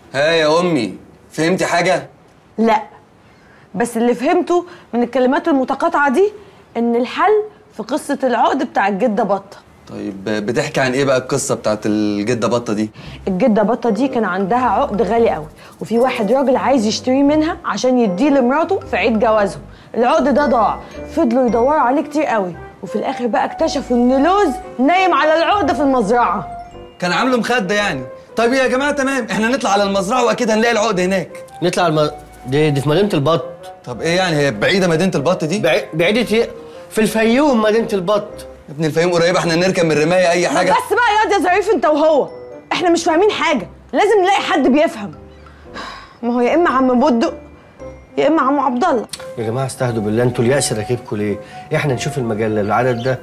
ها يا امي فهمتي حاجه لا بس اللي فهمته من الكلمات المتقاطعه دي ان الحل في قصه العقد بتاع الجده بطه طيب بتحكي عن ايه بقى القصه بتاعت الجده بطه دي الجده بطه دي كان عندها عقد غالي قوي وفي واحد راجل عايز يشتريه منها عشان يديه لمراته في عيد جوازهم العقد ده ضاع فضلوا يدوروا عليه كتير قوي وفي الاخر بقى اكتشفوا ان لوز نايم على العقده في المزرعه كان عامله مخده يعني طيب يا جماعه تمام احنا نطلع على المزرعه واكيد هنلاقي العقد هناك نطلع الم... دي, دي في مدينه البط طب ايه يعني هي بعيده مدينه البط دي بعي... بعيده ايه في الفيوم مدينه البط يا ابن الفيوم قريبه احنا نركب من الرمايه اي حاجه بس بقى ياض يا ظريف انت وهو احنا مش فاهمين حاجه لازم نلاقي حد بيفهم ما هو يا اما عم بودو يا اما عم عبد الله يا جماعه استهدوا بالله انتوا الياس راكبكم ليه احنا نشوف المجله العدد ده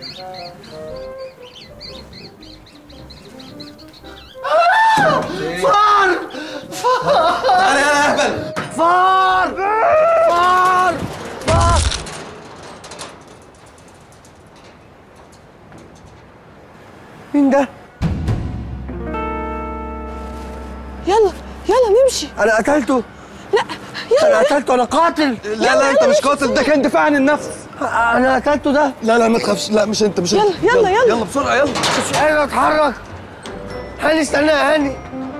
فار فار تعالى يا اهبل فار فار فار مين ده يلا يلا نمشي انا قتلته لا انا يلا قتلته انا قاتل لا لا انت مش قاتل ده كان دفاع عن النفس انا قتلته ده لا لا ما تخافش لا مش انت مش يلا انت يلا يلا يلا بسرعه يلا مش قادر اتحرك هاني استنى يا هاني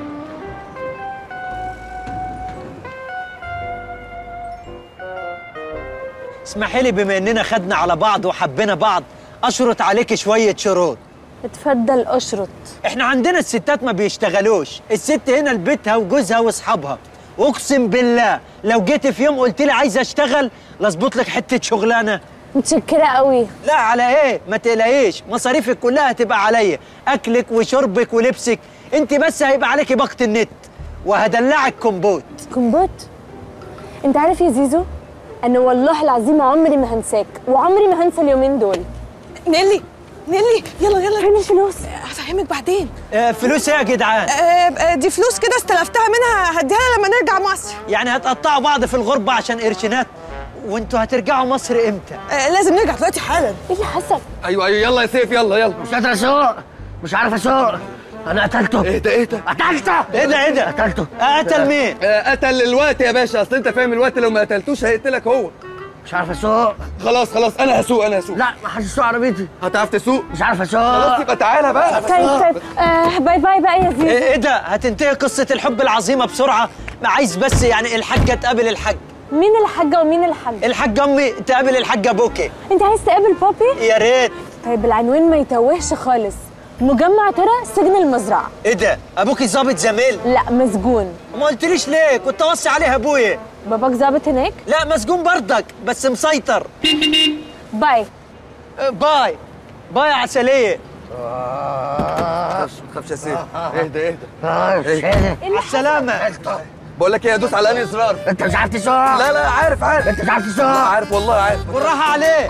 اسمحي لي بما اننا خدنا على بعض وحبينا بعض اشرط عليك شويه شروط اتفضل اشرط احنا عندنا الستات ما بيشتغلوش الست هنا لبيتها وجوزها واصحابها اقسم بالله لو جيت في يوم قلت لي عايز اشتغل لاظبط لك حته شغلانه متشكره قوي لا على ايه ما تقلقيش مصاريفك كلها هتبقى عليا اكلك وشربك ولبسك انت بس هيبقى عليكي باقه النت وهدلعك كومبوت كومبوت انت عارف يا زيزو انا والله العظيم عمري ما هنساك وعمري ما هنسى اليومين دول نيلي نيلي يلا يلا فين الفلوس هفهمك بعدين آه فلوس ايه يا جدعان آه، آه، دي فلوس كده استلفتها منها هديها لها لما نرجع مصر يعني هتقطعوا بعض في الغربه عشان قرشينات وانتوا هترجعوا مصر امتى آه، لازم نرجع دلوقتي حالا ايه اللي حصل ايوه ايوه يلا يا سيف يلا يلا مش قادر اسوق مش عارف اسوق انا قتلته ايه ده ايه ده قتلته ايه ده ايه ده قتلته آه، قتل مين آه، قتل الوقت يا باشا اصل انت فاهم الوقت لو ما قتلتوش هيقتلك هو مش عارف اسوق خلاص خلاص انا هسوق انا هسوق لا ما حدش يسوق عربيتي هتعرف تسوق مش عارف اسوق خلاص يبقى تعالى بقى طيب طيب آه باي باي بقى يا زيزو ايه إيه ده هتنتهي قصه الحب العظيمه بسرعه عايز بس يعني الحاجه تقابل الحاج مين الحاجه ومين الحاج الحاجه امي تقابل الحاجه بوكي انت عايز تقابل بابي يا ريت طيب العنوان ما يتوهش خالص مجمع ترى سجن المزرعه ايه ده ابوكي ظابط زميل لا مسجون ما قلتليش ليه كنت اوصي عليه ابويا باباك ظابط هناك لا مسجون بردك بس مسيطر باي آه، باي باي يا عسليه ما تخافش يا سيف اهدى اهدى ايه اللي على السلامه بقول لك ايه ادوس على انهي زرار انت مش عارف تسوق لا لا عارف عارف انت مش عارف لا تسوق عارف والله عارف والراحه عليه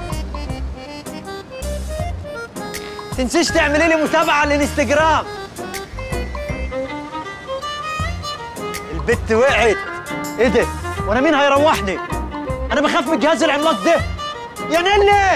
تنسيش تعملي لي متابعه على الانستجرام البت وقعت ايه ده وانا مين هيروحني انا بخاف من الجهاز العملاق ده يا نيلي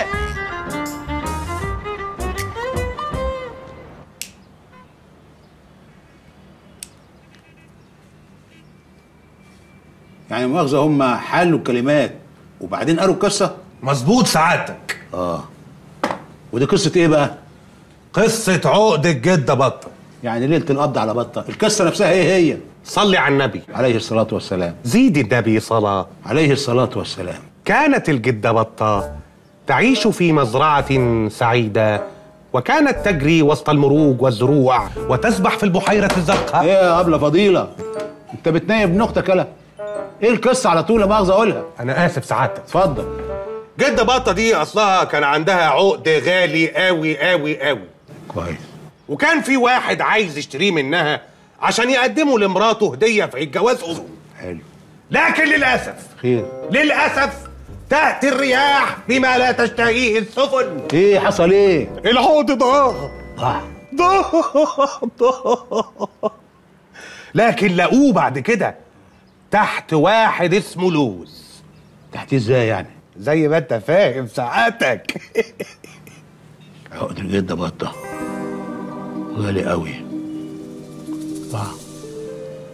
يعني مؤاخذة هم حلوا الكلمات وبعدين قروا القصة مظبوط سعادتك اه ودي قصة ايه بقى؟ قصة عقد الجدة بطة يعني ليلة القبض على بطة القصة نفسها ايه هي؟ صلي على النبي عليه الصلاة والسلام زيد النبي صلاة عليه الصلاة والسلام كانت الجدة بطة تعيش في مزرعة سعيدة وكانت تجري وسط المروج والزروع وتسبح في البحيرة الزرقاء ايه يا أبلة فضيلة؟ انت بتنايب ابن اختك يلا ايه القصة على طول لا مؤاخذة اقولها أنا آسف سعادتك اتفضل جدة بطة دي أصلها كان عندها عقد غالي قوي قوي قوي كويس وكان في واحد عايز يشتريه منها عشان يقدمه لمراته هدية في عيد جوازهم حلو لكن للأسف خير للأسف تأتي الرياح بما لا تشتهيه السفن ايه حصل ايه؟ العقد ضاع ضاع ضاع ضاع لكن لقوه بعد كده تحت واحد اسمه لوز تحت ازاي يعني؟ زي ما انت فاهم ساعاتك عقد الجدة بطة غالي قوي ضاع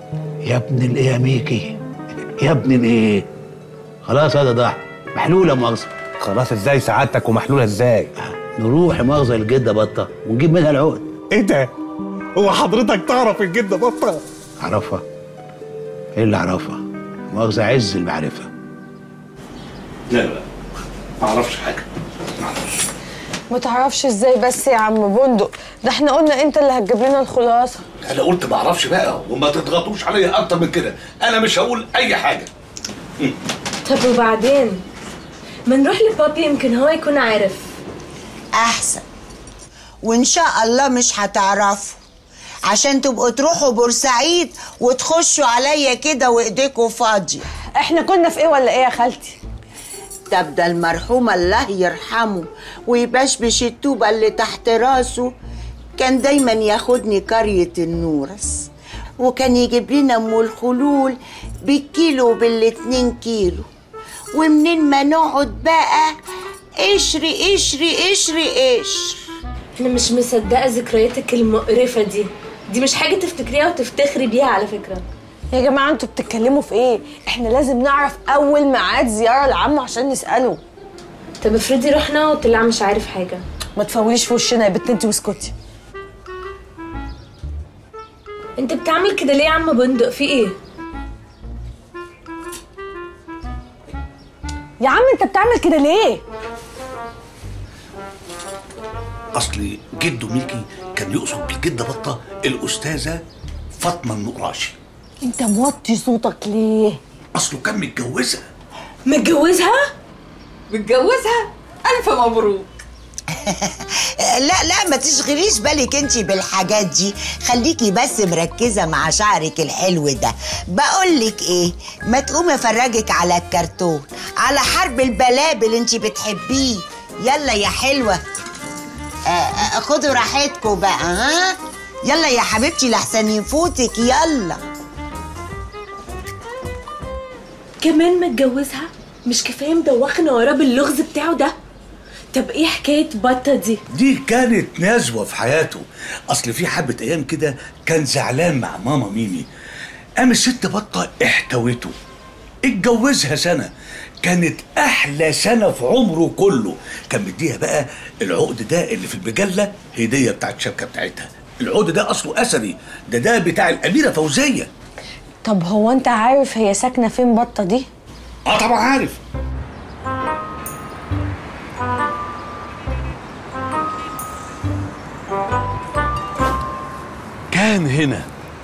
يا ابن الايه يا ميكي يا ابن الايه خلاص هذا ضاع محلوله مؤاخذه خلاص ازاي سعادتك ومحلوله ازاي نروح مؤاخذه الجده بطه ونجيب منها العقد ايه ده هو حضرتك تعرف الجده بطه اعرفها ايه اللي اعرفها مؤاخذه عز المعرفه لا لا ما اعرفش حاجه ما تعرفش ازاي بس يا عم بندق ده احنا قلنا انت اللي هتجيب لنا الخلاصه انا قلت ما اعرفش بقى وما تضغطوش عليا اكتر من كده انا مش هقول اي حاجه طب وبعدين ما نروح لبابي يمكن هو يكون عارف احسن وان شاء الله مش هتعرفوا عشان تبقوا تروحوا بورسعيد وتخشوا عليا كده وايديكوا فاضيه احنا كنا في ايه ولا ايه يا خالتي طب ده المرحوم الله يرحمه ويبشبش الطوبة اللي تحت راسه كان دايما ياخدني قرية النورس وكان يجيب لنا ام الخلول بالكيلو وبالاتنين كيلو ومنين ما نقعد بقى قشري قشري قشري قشر انا مش مصدقه ذكرياتك المقرفه دي دي مش حاجه تفتكريها وتفتخري بيها على فكره يا جماعه انتوا بتتكلموا في ايه احنا لازم نعرف اول ميعاد زياره لعمه عشان نساله طب افرضي رحنا وطلع مش عارف حاجه ما تفوليش في وشنا يا بت انت واسكتي انت بتعمل كده ليه يا عم بندق في ايه يا عم انت بتعمل كده ليه اصلي جده ميكي كان يقصد بالجده بطه الاستاذه فاطمه النقراشي انت موطي صوتك ليه اصله كان متجوزها متجوزها متجوزها ألف مبروك لا لا ما تشغليش بالك انت بالحاجات دي خليكي بس مركزة مع شعرك الحلو ده بقولك ايه ما تقوم افرجك على الكرتون على حرب البلابل انت بتحبيه يلا يا حلوة آه، آه، خدوا راحتكم بقى ها يلا يا حبيبتي لحسن يفوتك يلا كمان متجوزها مش كفايه مدوخنا وراه باللغز بتاعه ده طب ايه حكايه بطه دي دي كانت نزوه في حياته اصل في حبه ايام كده كان زعلان مع ماما ميمي قام الست بطه احتوته اتجوزها سنه كانت احلى سنه في عمره كله كان مديها بقى العقد ده اللي في المجله هديه بتاعت الشبكه بتاعتها العقد ده اصله اثري ده ده بتاع الاميره فوزيه طب هو انت عارف هي ساكنه فين بطه دي اه طبعا عارف كان هنا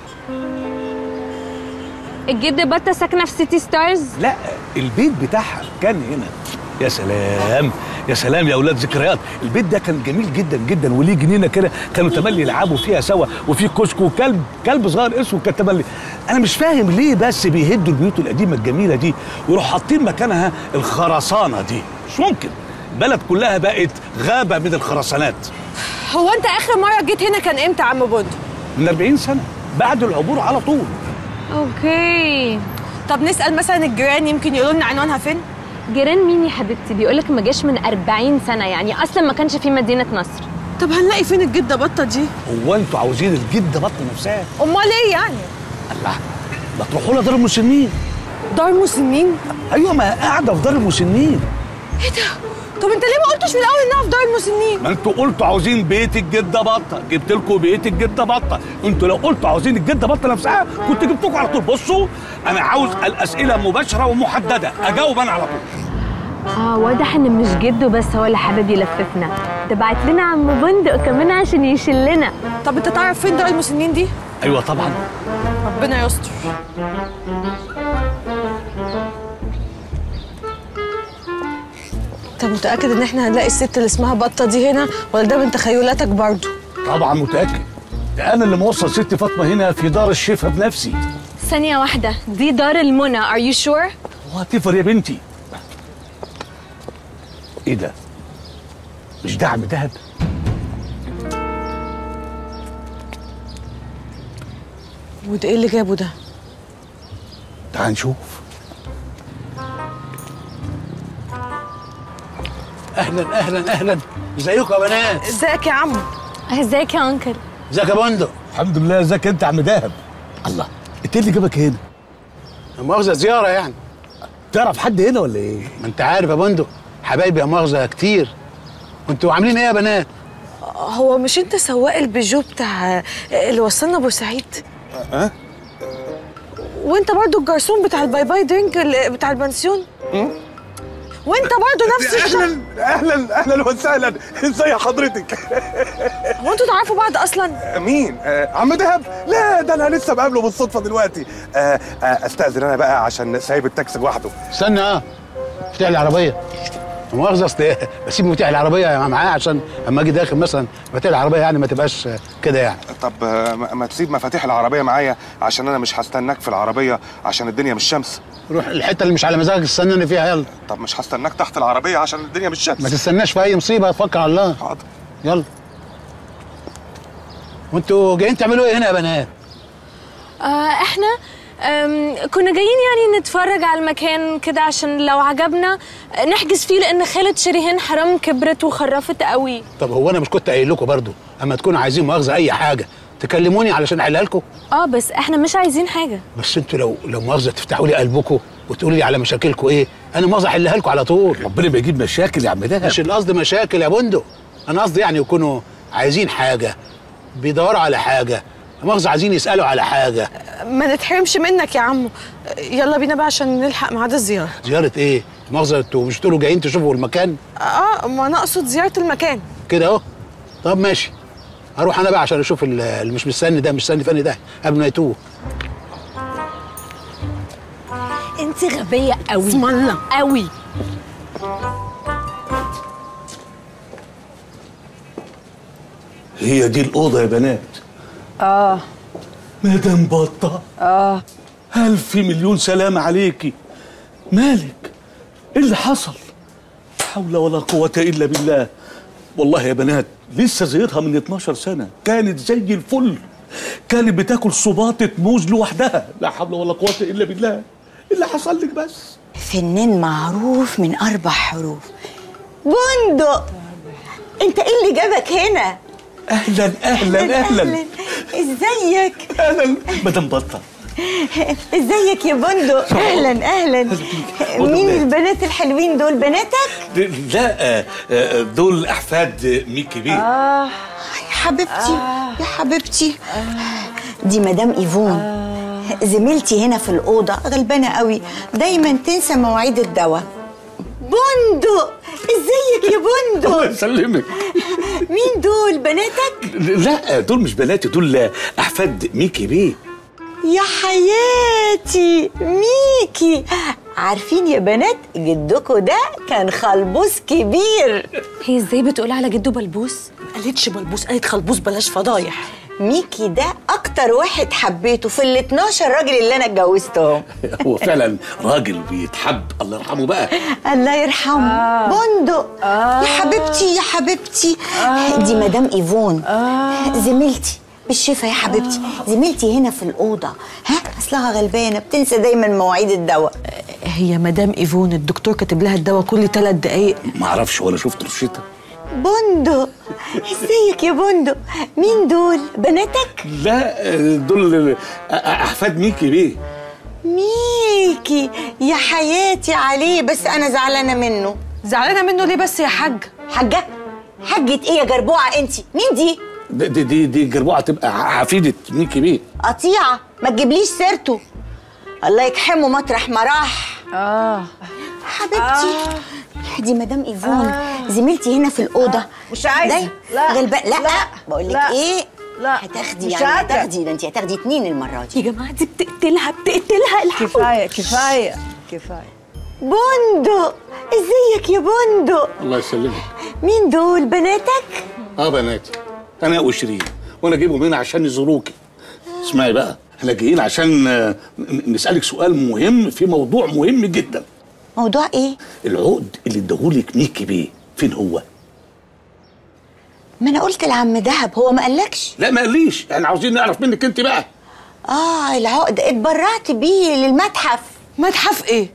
الجد بطه ساكنه في سيتي ستارز لا البيت بتاعها كان هنا يا سلام يا سلام يا اولاد ذكريات البيت ده كان جميل جدا جدا وليه جنينه كده كانوا تملي يلعبوا فيها سوا وفي كشك وكلب كلب صغير اسود كان تملي انا مش فاهم ليه بس بيهدوا البيوت القديمه الجميله دي ويروحوا حاطين مكانها الخرسانه دي مش ممكن البلد كلها بقت غابه من الخرسانات هو انت اخر مره جيت هنا كان امتى يا عم بندق من 40 سنه بعد العبور على طول اوكي طب نسال مثلا الجيران يمكن يقولوا لنا عنوانها فين جيران مين يا حبيبتي بيقولك ما جاش من 40 سنه يعني اصلا ما كانش في مدينه نصر طب هنلاقي فين الجده بطه دي هو انتوا عاوزين الجده بطن نفسها امال ايه يعني الله ما تروحوا لها دار المسنين دار مسنين ايوه ما قاعده في دار المسنين ايه ده طب انت ليه ما قلتش في الاول انها في دار المسنين ما انتوا قلتوا عاوزين بيت الجده بطه جبت لكم بيت الجده بطه انتوا لو قلتوا عاوزين الجده بطه نفسها كنت جبتكم على طول بصوا انا عاوز الاسئله مباشره ومحدده اجاوب انا على طول اه واضح ان مش جده بس هو اللي حابب يلففنا ده بعت لنا عم بندق كمان عشان يشلنا طب انت تعرف فين دار المسنين دي ايوه طبعا ربنا يستر انت متاكد ان احنا هنلاقي الست اللي اسمها بطه دي هنا ولا ده من تخيلاتك برضو طبعا متاكد ده انا اللي موصل ست فاطمه هنا في دار الشفا بنفسي ثانيه واحده دي دار المنى ار يو شور وهتفر يا بنتي ايه ده مش دعم دهب وده ايه اللي جابه ده تعال نشوف اهلا اهلا اهلا ازيكم يا بنات ازيك يا عم ازيك يا انكل ازيك يا بندق الحمد لله ازيك انت يا عم دهب الله انت إيه اللي جابك هنا لا مؤاخذه زياره يعني تعرف حد هنا ولا ايه ما انت عارف يا بندق حبايبي يا مؤاخذه كتير وانتوا عاملين ايه يا بنات هو مش انت سواق البيجو بتاع اللي وصلنا بورسعيد أه؟ وانت برضو الجرسون بتاع الباي باي درينك ال- بتاع البنسيون وانت برضو نفس الشخص اهلا اهلا وسهلا ازي حضرتك هو انتوا تعرفوا بعض اصلا مين آه عم دهب لا ده انا لسه بقابله بالصدفه دلوقتي آه آه استاذن انا بقى عشان سايب التاكسي لوحده استنى اه مفتاح العربيه لا مؤاخذه اصل بسيب مفتاح العربيه معايا عشان اما اجي داخل مثلا مفتاح العربيه يعني ما تبقاش آه، كده يعني طب آه ما ما تسيب مفاتيح العربيه معايا عشان انا مش هستناك في العربيه عشان الدنيا مش شمس روح الحته اللي مش على مزاجك استناني فيها يلا طب مش هستناك تحت العربيه عشان الدنيا مش شمس ما تستناش في اي مصيبه توكل على الله حاضر يلا وانتوا جايين تعملوا ايه هنا يا بنات آه احنا آم، كنا جايين يعني نتفرج على المكان كده عشان لو عجبنا آه، نحجز فيه لان خالة شريهان حرام كبرت وخرفت قوي طب هو انا مش كنت قايل لكم برضو اما تكونوا عايزين مؤاخذه اي حاجه تكلموني علشان احلها لكم اه بس احنا مش عايزين حاجه بس انتوا لو لو مؤاخذه تفتحوا لي قلبكم وتقولوا لي على مشاكلكم ايه انا مؤاخذه احلها لكم على طول ربنا ما يجيب مشاكل يا عم دهب مش القصد مشاكل يا بندق انا قصدي يعني يكونوا عايزين حاجه بيدوروا على حاجه مؤاخذه عايزين يسالوا على حاجه ما نتحرمش منك يا عمو يلا بينا بقى عشان نلحق ميعاد الزياره زياره ايه مؤاخذه انتوا مش تقولوا جايين تشوفوا المكان اه ما انا اقصد زياره المكان كده اهو طب ماشي هروح انا بقى عشان اشوف ال- اللي مش مستني ده مش مستني فني ده قبل ما يتوه انت غبيه قوي اسم الله قوي هي دي الاوضه يا بنات اه مدام بطه اه ألف مليون سلام عليكي مالك إيه اللي حصل حول ولا قوة إلا بالله والله يا بنات لسه زيتها من 12 سنة كانت زي الفل كانت بتاكل صباطة موز لوحدها لا حول ولا قوة إلا بالله إيه اللي حصل لك بس فنان معروف من أربع حروف بندق أنت إيه اللي جابك هنا؟ أهلا أهلا أهلا ازيك أهلا مدام بطة ازيك يا بندق اهلا اهلا مين بنات. البنات الحلوين دول بناتك لا آه، آه، دول أحفاد ميكي بيه يا حبيبتي يا حبيبتي دي مدام ايفون زميلتي هنا في الاوضه غلبانه قوي دايما تنسى مواعيد الدواء بندق ازيك يا الله بندق يسلمك مين دول بناتك لا دول مش بناتي دول أحفاد ميكي بيه يا حياتي ميكي عارفين يا بنات جدكوا ده كان خلبوس كبير هي ازاي بتقول على جده بلبوس ما قالتش بلبوس قالت خلبوس بلاش فضايح ميكي ده اكتر واحد حبيته في ال 12 راجل اللي انا اتجوزتهم هو فعلا راجل بيتحب الله يرحمه بقى الله يرحمه آه. بندق آه. يا حبيبتي يا حبيبتي آه. دي مدام ايفون آه. زميلتي بالشفا يا حبيبتي زميلتي هنا في الاوضه ها اصلها غلبانه بتنسى دايما مواعيد الدواء هي مدام ايفون الدكتور كاتب لها الدواء كل ثلاث دقايق ما اعرفش ولا شفت رشتها بندق ازيك يا بندق مين دول بناتك لا دول احفاد ميكي بيه ميكي يا حياتي عليه بس انا زعلانه منه زعلانه منه ليه بس يا حاج حاجه حاجه ايه يا جربوعه انت مين دي دي دي, دي, دي جربوعه تبقى حفيده ميكي بيه قطيعه ما تجيبليش سيرته الله يكحمه مطرح ما راح اه حبيبتي آه. دي مدام ايفون آه. زميلتي هنا في الاوضه مش عايزة. لا غلبان لا, لا. بقول لك لا. ايه لا. هتاخدي مش يعني قادرة. هتاخدي ده انت هتاخدي اتنين المره دي يا جماعه دي بتقتلها بتقتلها الحقوا كفايه كفايه كفايه بندق ازيك يا بندق الله يسلمك مين دول بناتك اه بناتي انا وشيرين وانا جايبهم هنا عشان يزوروكي اسمعي بقى احنا جايين عشان آه، ن- نسالك سؤال مهم في موضوع مهم جدا موضوع ايه العقد اللي اداهولك ميكي بيه فين هو ما انا قلت لعم دهب هو ما قالكش لا ما قاليش احنا عاوزين نعرف منك انت بقى اه العقد اتبرعت بيه للمتحف متحف ايه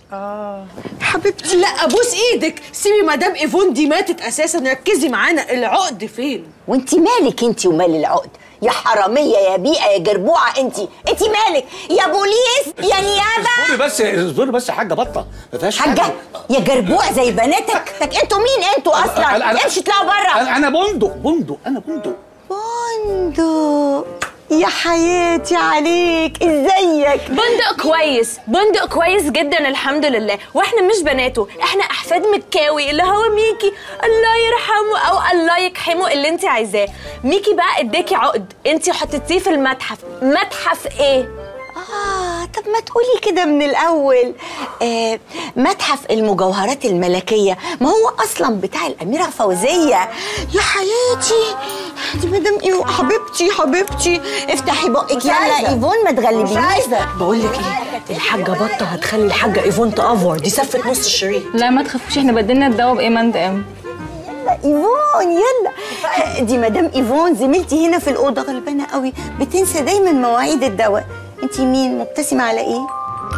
حبيبتي لا ابوس ايدك سيبي مدام ايفون دي ماتت اساسا ركزي معانا العقد فين وانت مالك انت ومال العقد يا حراميه يا بيئه يا جربوعه انت انت مالك يا بوليس يا نيابه اصبري بس اصبري بس يا حاجه بطه ما فيهاش حاجه حاجه يا جربوع زي بناتك تك انتوا مين انتوا اصلا امشي اطلعوا بره انا انا بندق بندق انا بندق بندق يا حياتي عليك ازيك بندق كويس بندق كويس جدا الحمد لله واحنا مش بناته احنا احفاد مكاوي اللي هو ميكي الله يرحمه او الله يكحمه اللي انت عايزاه ميكي بقى اداكي عقد انت حطيتيه في المتحف متحف ايه آه طب ما تقولي كده من الأول آه متحف المجوهرات الملكية ما هو أصلا بتاع الأميرة فوزية يا حياتي دي مدام إيه حبيبتي حبيبتي افتحي بقك يلا إيفون ما تغلبينيش بقول لك ايه الحاجه بطه هتخلي الحاجه ايفون تافور دي سفت نص الشريط لا ما تخافوش احنا بدلنا الدواء بايه اند ام يلا إيفون يلا دي مدام إيفون زميلتي هنا في الأوضة غلبانة قوي بتنسى دايما مواعيد الدواء انتي مين مبتسمة على ايه؟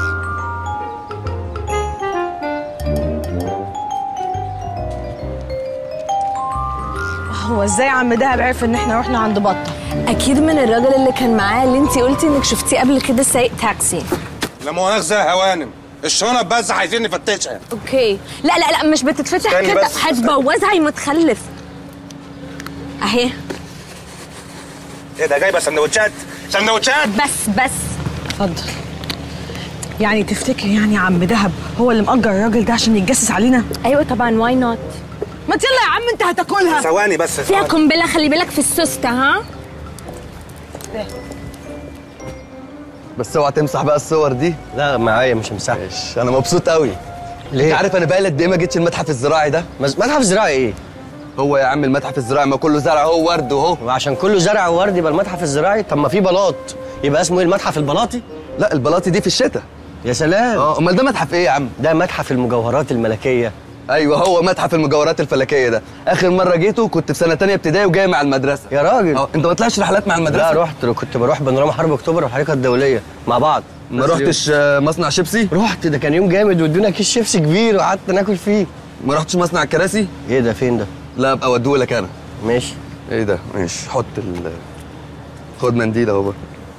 هو ازاي عم دهب عرف ان احنا رحنا عند بطه اكيد من الراجل اللي كان معاه اللي انت قلتي انك شفتيه قبل كده سايق تاكسي لا مؤاخذة يا هوانم الشنط بس عايزين نفتشها اوكي لا لا لا مش بتتفتح استني كده بس. هتبوظها يا متخلف اهي ايه ده جايبه سندوتشات سندوتشات بس بس اتفضل يعني تفتكر يعني عم دهب هو اللي مأجر الراجل ده عشان يتجسس علينا ايوه طبعا واي نوت ما يلا يا عم انت هتاكلها ثواني بس فيها ثواني. قنبله خلي بالك في السوسته ها بس اوعى تمسح بقى الصور دي لا معايا مش همسحها ماشي انا مبسوط قوي ليه؟ انت عارف انا بقالي قد ايه ما جيتش المتحف الزراعي ده مز- متحف زراعي ايه؟ هو يا عم المتحف الزراعي ما كله زرع هو ورد وهو وعشان كله زرع وورد يبقى المتحف الزراعي طب ما في بلاط يبقى اسمه ايه المتحف البلاطي؟ لا البلاطي دي في الشتاء يا سلام اه امال ده متحف ايه يا عم ده متحف المجوهرات الملكيه ايوه هو متحف المجوهرات الفلكيه ده اخر مره جيته كنت في سنه تانية ابتدائي وجاي مع المدرسه يا راجل اه انت ما طلعش رحلات مع المدرسه لا رحت كنت بروح بانوراما حرب اكتوبر والحركه الدوليه مع بعض ما بس رحتش آه، مصنع شيبسي رحت ده كان يوم جامد وادونا كيس شيبسي كبير وقعدت ناكل فيه ما رحتش مصنع الكراسي ايه ده فين ده لا ابقى اوديهولك انا ماشي ايه ده ماشي حط ال خد منديل اهو بقى.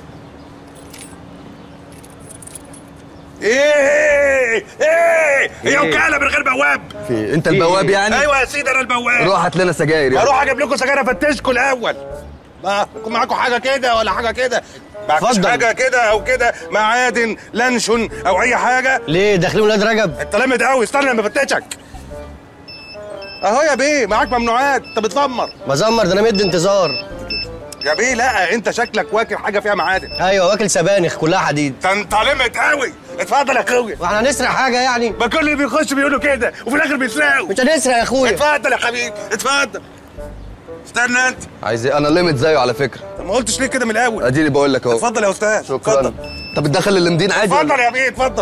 ايه ايه هي وكاله من غير بواب في انت البواب يعني ايوه يا سيدي انا البواب روح هات لنا سجاير يلا. هروح اجيب لكم سجاير افتشكم الاول ما يكون معاكم حاجه كده ولا حاجه كده معكوش اتفضل. حاجه كده او كده معادن لانشون او اي حاجه ليه داخلين ولاد رجب انت لامد قوي استنى لما افتشك اهو يا بيه معاك ممنوعات انت بتزمر بزمر ده انا مدي انتظار يا بيه لا انت شكلك واكل حاجه فيها معادن ايوه واكل سبانخ كلها حديد ده انت لامد قوي اتفضل يا اخويا واحنا هنسرق حاجه يعني ما كل اللي بيخش بيقولوا كده وفي الاخر بيسرقوا مش هنسرق يا اخويا اتفضل يا حبيبي اتفضل استنى انت عايز ايه انا ليميت زيه على فكره طب ما قلتش ليه كده من الاول اديني بقول لك اهو اتفضل يا استاذ شكرا اتفضل طب بتدخل اللمدين عادي ولا- اتفضل يا بيه اتفضل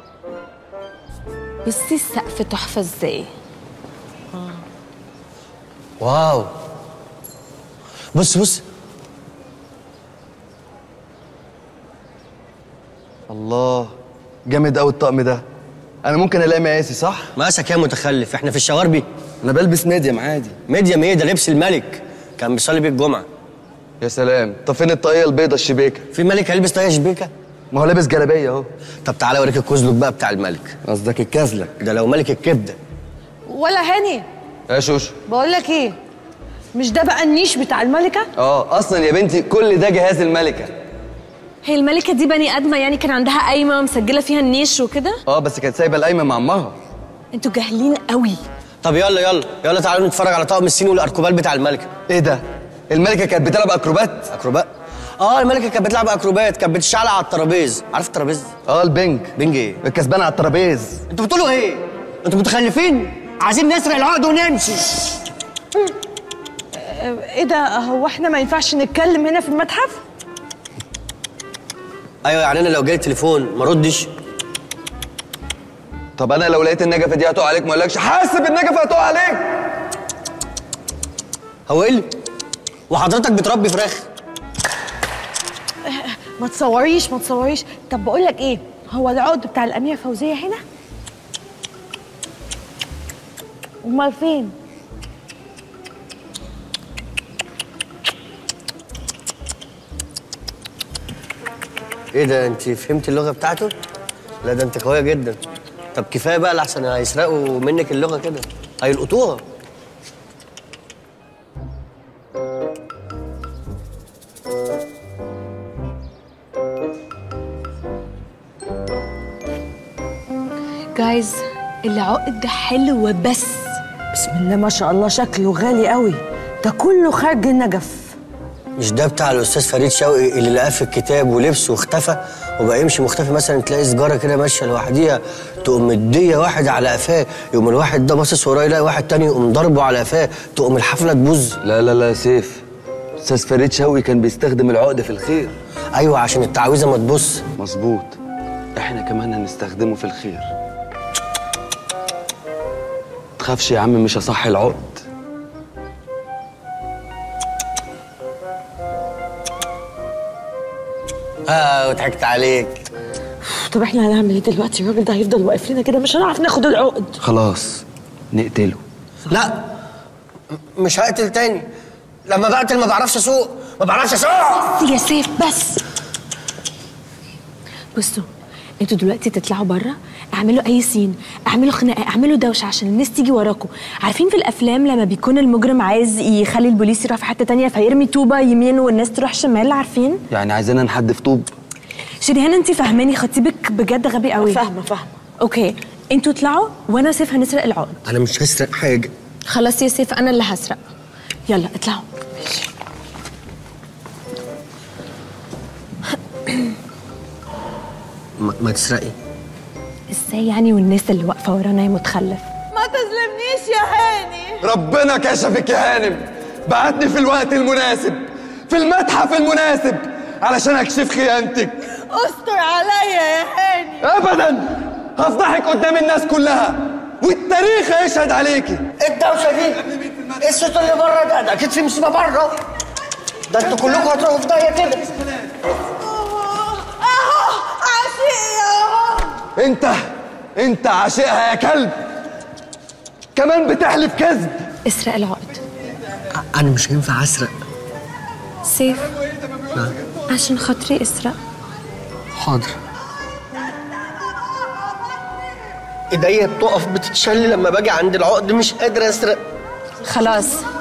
بصي السقف تحفه ازاي واو بص بص الله جامد قوي الطقم ده انا ممكن الاقي مقاسي صح مقاسك يا متخلف احنا في الشواربي انا بلبس ميديم عادي ميديم ايه ده لبس الملك كان بيصلي بيه الجمعه يا سلام طب فين الطاقيه البيضه الشبيكه في ملك هيلبس طاقيه شبيكه ما هو لابس جلابيه اهو طب تعالى اوريك الكزلك بقى بتاع الملك قصدك الكازلك ده لو ملك الكبده ولا هاني يا شوشو بقول لك ايه مش ده بقى النيش بتاع الملكه اه اصلا يا بنتي كل ده جهاز الملكه هي الملكه دي بني ادمه يعني كان عندها قايمه مسجله فيها النيش وكده اه بس كانت سايبه القايمه مع امها انتوا جاهلين قوي طب يلا يلا يلا تعالوا نتفرج على طقم الصين والاركوبال بتاع الملكه ايه ده الملكه كانت بتلعب اكروبات اكروبات اه الملكه كانت بتلعب اكروبات كانت بتشعلق على الترابيز عارف الترابيز اه البنج بنج ايه الكسبان على الترابيز انتوا بتقولوا ايه انتوا متخلفين عايزين نسرق العقد ونمشي ايه ده هو احنا ما ينفعش نتكلم هنا في المتحف ايوه يعني انا لو جالي تليفون ما ردش طب انا لو لقيت النجفه دي هتقع عليك ما اقولكش حاسب النجفه هتقع عليك هو ايه اللي وحضرتك بتربي فراخ ما تصوريش ما تصوريش طب بقول لك ايه هو العقد بتاع الاميره فوزيه هنا امال فين ايه ده انت فهمت اللغه بتاعته لا ده انت قويه جدا طب كفايه بقى لحسن هيسرقوا منك اللغه كده هيلقطوها جايز العقد ده حلو بس بسم الله ما شاء الله شكله غالي قوي ده كله خارج النجف مش ده بتاع الاستاذ فريد شوقي اللي لقاه في الكتاب ولبسه واختفى وبقى يمشي مختفي مثلا تلاقي سجاره كده ماشيه لوحديها تقوم مديه واحد على قفاه يقوم الواحد ده باصص وراه يلاقي واحد تاني يقوم ضربه على قفاه تقوم الحفله تبوظ لا لا لا يا سيف استاذ فريد شوقي كان بيستخدم العقد في الخير ايوه عشان التعويذه ما تبص مظبوط احنا كمان هنستخدمه في الخير تخافش يا عم مش هصحي العقد اه وضحكت عليك طب احنا هنعمل ايه دلوقتي الراجل ده هيفضل واقف لنا كده مش هنعرف ناخد العقد خلاص نقتله لا م- مش هقتل تاني لما بقتل ما بعرفش اسوق ما بعرفش اسوق يا سيف بس بصوا انتوا دلوقتي تطلعوا بره اعملوا اي سين اعملوا خناقه اعملوا دوشه عشان الناس تيجي وراكم عارفين في الافلام لما بيكون المجرم عايز يخلي البوليس يروح في حته تانية فيرمي طوبه يمين والناس تروح شمال عارفين يعني عايزانا نحدف طوب شريهان انت فاهماني خطيبك بجد غبي قوي فاهمه فاهمه اوكي انتوا اطلعوا وانا وسيف هنسرق العقد انا مش هسرق حاجه خلاص يا سيف انا اللي هسرق يلا اطلعوا ما, ما تسرقي ازاي يعني والناس اللي واقفه ورانا يا متخلف ما تظلمنيش يا هاني ربنا كشفك يا هانم بعتني في الوقت المناسب في المتحف المناسب علشان اكشف خيانتك استر عليا يا هاني ابدا هفضحك قدام الناس كلها والتاريخ هيشهد عليكي الدوشه دي ايه الصوت اللي بره ده ده اكيد في مصيبه بره ده انتوا كلكم هتروحوا في داهيه كده اهو عشقي اهو انت انت عاشقها يا كلب كمان بتحلف كذب اسرق العقد انا مش هينفع اسرق سيف عشان خاطري اسرق حاضر ايديا بتقف بتتشل لما باجي عند العقد مش قادر اسرق خلاص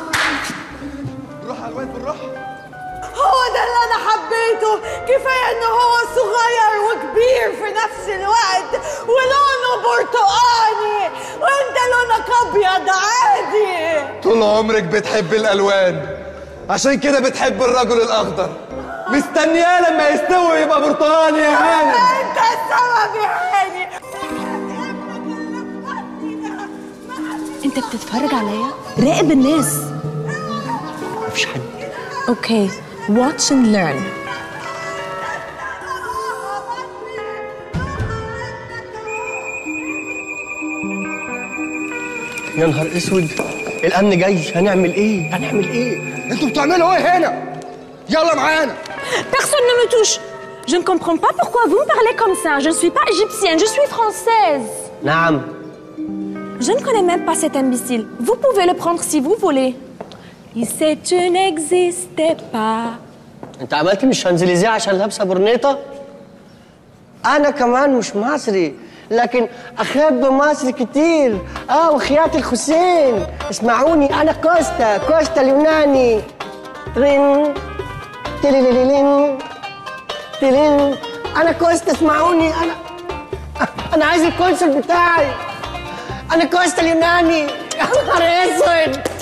هو ده اللي انا حبيته كفايه ان هو صغير وكبير في نفس الوقت ولونه برتقاني وانت لونك ابيض عادي طول عمرك بتحب الالوان عشان كده بتحب الرجل الاخضر مستنياه لما يستوي يبقى برتقاني يا هانم انت السبب يا هاني انت بتتفرج عليا راقب الناس مفيش حد اوكي watch and learn يا نهار اسود الامن جاي هنعمل ايه هنعمل ايه انتوا بتعملوا ايه هنا يلا معانا Personne ne me touche. Je ne comprends pas pourquoi vous me parlez comme ça. Je ne suis pas égyptienne, je suis française. نعم Je ne connais même pas cet imbécile. Vous pouvez le prendre si vous voulez. Il sait tu n'existais pas. انت عملت مش شانزليزيه عشان لابسه برنيطه انا كمان مش مصري لكن احب مصر كتير اه وخيات الحسين اسمعوني انا كوستا كوستا اليوناني ترين تليليلين تلين انا كوستا اسمعوني انا انا عايز الكونسل بتاعي انا كوستا اليوناني يا نهار اسود